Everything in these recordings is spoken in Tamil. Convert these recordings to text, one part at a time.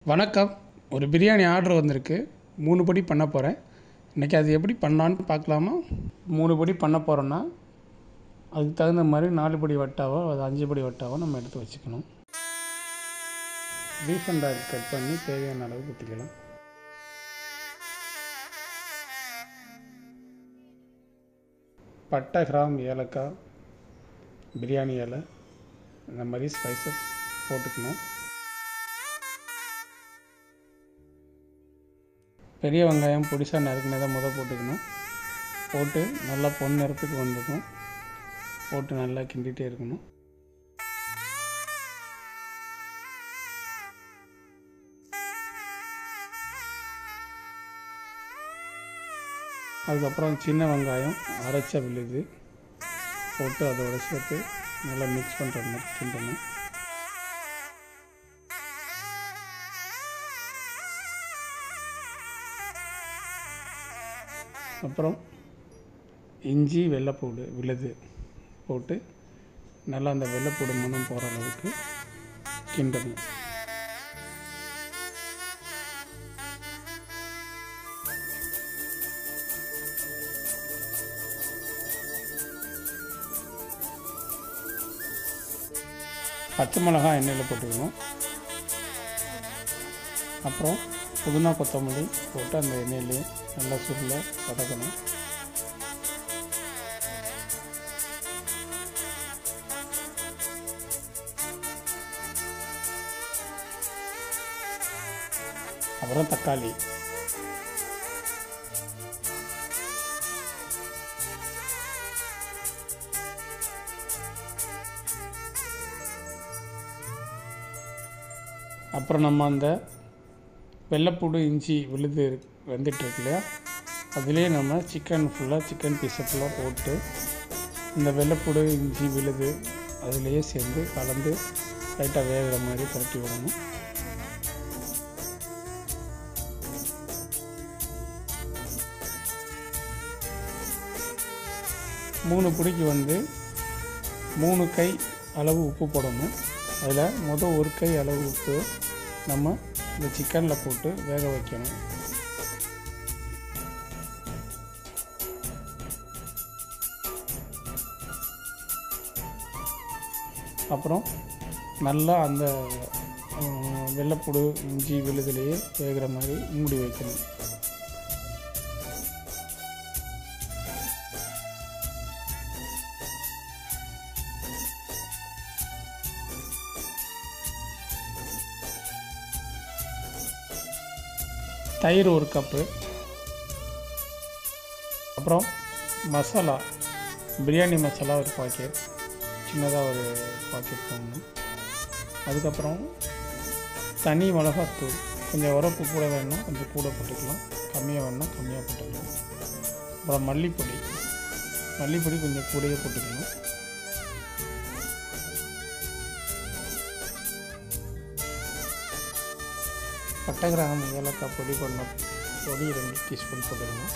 வணக்கம் ஒரு பிரியாணி ஆர்டர் வந்திருக்கு மூணு படி பண்ண போகிறேன் இன்றைக்கி அது எப்படி பண்ணலான்னு பார்க்கலாமா மூணு படி பண்ண போகிறோன்னா அதுக்கு தகுந்த மாதிரி நாலு படி வட்டாவோ அது அஞ்சு படி வட்டாவோ நம்ம எடுத்து வச்சுக்கணும் ரீஃபண்ட் ஆயில் கட் பண்ணி தேவையான அளவு ஊற்றிக்கலாம் பட்டை கிராம் ஏலக்காய் பிரியாணி இலை இந்த மாதிரி ஸ்பைசஸ் போட்டுக்கணும் பெரிய வெங்காயம் பொடிசாக நறுக்குனதை முத போட்டுக்கணும் போட்டு நல்லா பொன் நிறத்துக்கு வந்ததும் போட்டு நல்லா கிண்டிகிட்டே இருக்கணும் அதுக்கப்புறம் சின்ன வெங்காயம் அரைச்ச விழுது போட்டு அதோட சேர்த்து நல்லா மிக்ஸ் பண்ணுற மாதிரி கிண்டணும் அப்புறம் இஞ்சி வெள்ளைப்பூடு விழுது போட்டு நல்லா அந்த வெள்ளைப்பூடு மணம் போகிற அளவுக்கு கிண்டணும் பச்சை மிளகாய் எண்ணெயில் போட்டுக்கணும் அப்புறம் புதினா கொத்தமல்லி போட்டு அந்த எண்ணெயிலே நல்லா சுருள வதக்கணும் அப்புறம் தக்காளி அப்புறம் நம்ம அந்த வெள்ளைப்பூடு இஞ்சி விழுது வெந்துட்டுருக்கு இல்லையா அதுலேயே நம்ம சிக்கன் ஃபுல்லாக சிக்கன் பீஸை ஃபுல்லாக போட்டு இந்த வெள்ளைப்பூடு இஞ்சி விழுது அதுலேயே சேர்ந்து கலந்து லைட்டாக வேகிற மாதிரி பரட்டி விடணும் மூணு பிடிக்கு வந்து மூணு கை அளவு உப்பு போடணும் அதில் மொதல் ஒரு கை அளவு உப்பு நம்ம இந்த சிக்கனில் போட்டு வேக வைக்கணும் அப்புறம் நல்லா அந்த வெள்ளைப்பூடு இஞ்சி விழுதுலேயே வேகிற மாதிரி மூடி வைக்கணும் தயிர் ஒரு கப்பு அப்புறம் மசாலா பிரியாணி மசாலா ஒரு பாக்கெட் சின்னதாக ஒரு பாக்கெட் போடணும் அதுக்கப்புறம் தனி மிளகாத்தூள் கொஞ்சம் உரப்பு கூட வேணும்னா கொஞ்சம் கூட போட்டுக்கலாம் கம்மியாக வேணும்னா கம்மியாக போட்டுக்கலாம் அப்புறம் மல்லிப்பொடி மல்லிப்பொடி கொஞ்சம் கூடயே போட்டுக்கணும் பட்டை கிராம் ஏலக்காய் பொடி பண்ண பொடி ரெண்டு டீஸ்பூன் போட்டுக்கணும்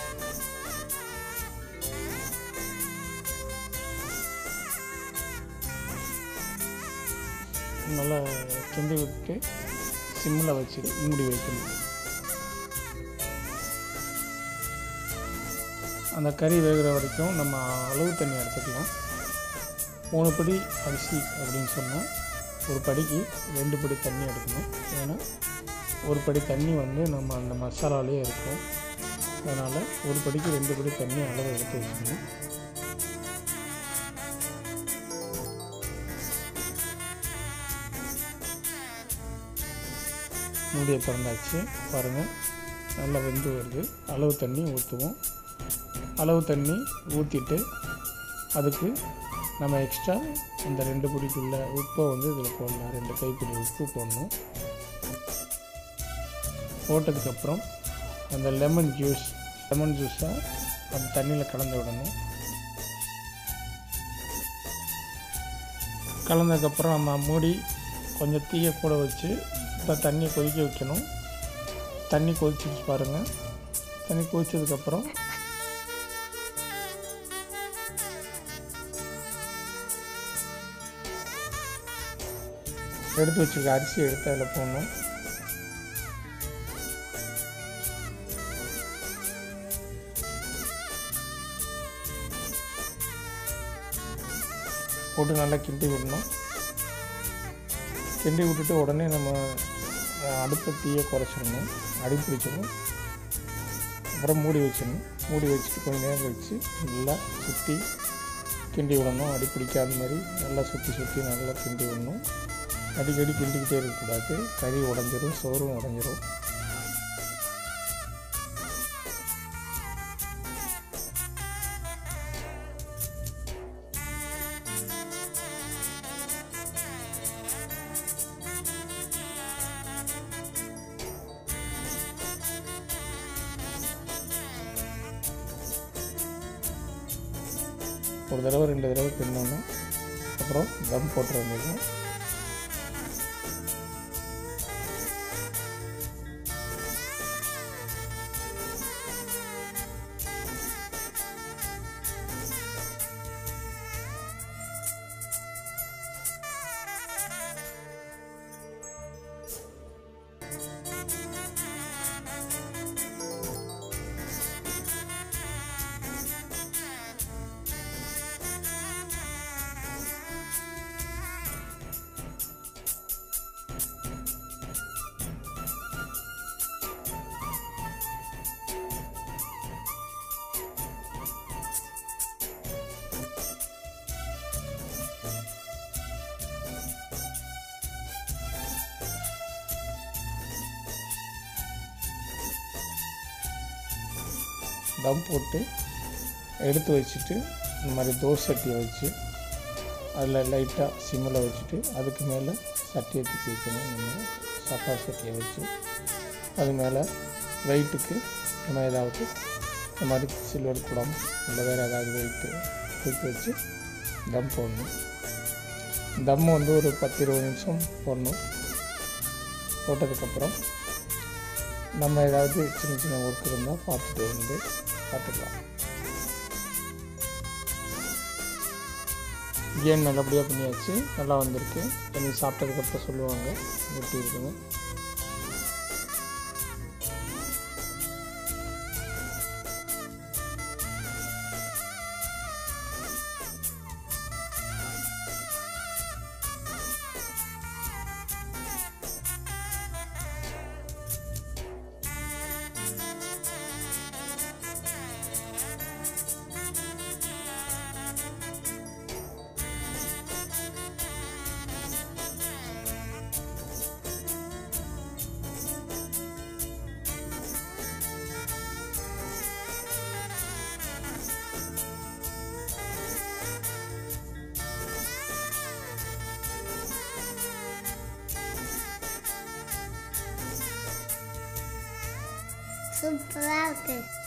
நல்லா கிண்டி விட்டு சிம்மில் வச்சு மூடி வைக்கணும் அந்த கறி வேகிற வரைக்கும் நம்ம அளவு தண்ணி எடுத்துக்கலாம் மூணு படி அரிசி அப்படின்னு சொன்னால் ஒரு படிக்கு ரெண்டு படி தண்ணி எடுக்கணும் ஏன்னா ஒரு படி தண்ணி வந்து நம்ம அந்த மசாலாலே இருக்கும் அதனால் ஒரு படிக்கு ரெண்டு படி தண்ணி அளவு எடுத்து வச்சுக்கணும் மூடியை திறந்தாச்சு பாருங்கள் நல்லா வெந்து வருது அளவு தண்ணி ஊற்றுவோம் அளவு தண்ணி ஊற்றிட்டு அதுக்கு நம்ம எக்ஸ்ட்ரா அந்த ரெண்டு பிடிக்குள்ள உப்பை வந்து இதில் போடலாம் ரெண்டு கைப்பிடி உப்பு போடணும் போட்டதுக்கப்புறம் அந்த லெமன் ஜூஸ் லெமன் ஜூஸை அந்த தண்ணியில் கலந்து விடணும் கலந்ததுக்கப்புறம் நம்ம மூடி கொஞ்சம் தீயை கூட வச்சு இப்போ தண்ணியை கொதிக்க வைக்கணும் தண்ணி கொதிச்சிச்சு பாருங்கள் தண்ணி கொதிச்சதுக்கப்புறம் எடுத்து வச்சுருக்க அரிசி எடுத்து அதில் போடணும் போட்டு நல்லா கிண்டி விடணும் கிண்டி விட்டுட்டு உடனே நம்ம அஹ், அடுப்பு தீயை குறைச்சிடணும் அடி பிடிச்சிடும் அப்புறம் மூடி வச்சிடணும் மூடி வச்சுட்டு கொஞ்ச நேரம் கழிச்சு நல்லா சுற்றி கிண்டி விடணும் அடி பிடிக்காத மாதிரி நல்லா சுற்றி சுற்றி நல்லா கிண்டி விடணும் அடிக்கடி கிண்டிக்கிட்டே இருக்கக்கூடாது கறி உடஞ்சிரும் சோறும் உடஞ்சிரும் ஒரு தடவை ரெண்டு தடவை கிண்டோன்னா அப்புறம் தம் போட்டுற வேண்டியது தம் போட்டு எடுத்து வச்சுட்டு இந்த மாதிரி தோசை சட்டியை வச்சு அதில் லைட்டாக சிம்மில் வச்சுட்டு அதுக்கு மேலே சட்டியை தூக்கி வைக்கணும் நம்ம சப்பா சட்டியை வச்சு அது மேலே வெயிட்டுக்கு நம்ம ஏதாவது இந்த மாதிரி சில்வர் குடம் இல்லை வேறு ஏதாவது வெயிட்டு தூக்கி வச்சு தம் போடணும் தம் வந்து ஒரு பத்து இருபது நிமிஷம் போடணும் போட்டதுக்கப்புறம் நம்ம ஏதாவது சின்ன சின்ன ஒர்க் இருந்தால் பார்த்துட்டு வந்து பார்த்துக்கலாம் பிரியாணி நல்லபடியாக பண்ணியாச்சு நல்லா வந்திருக்கு எனக்கு சாப்பிட்டதுக்கப்புறம் சொல்லுவாங்க எப்படி இருக்குங்க சூப்பராக இருக்கு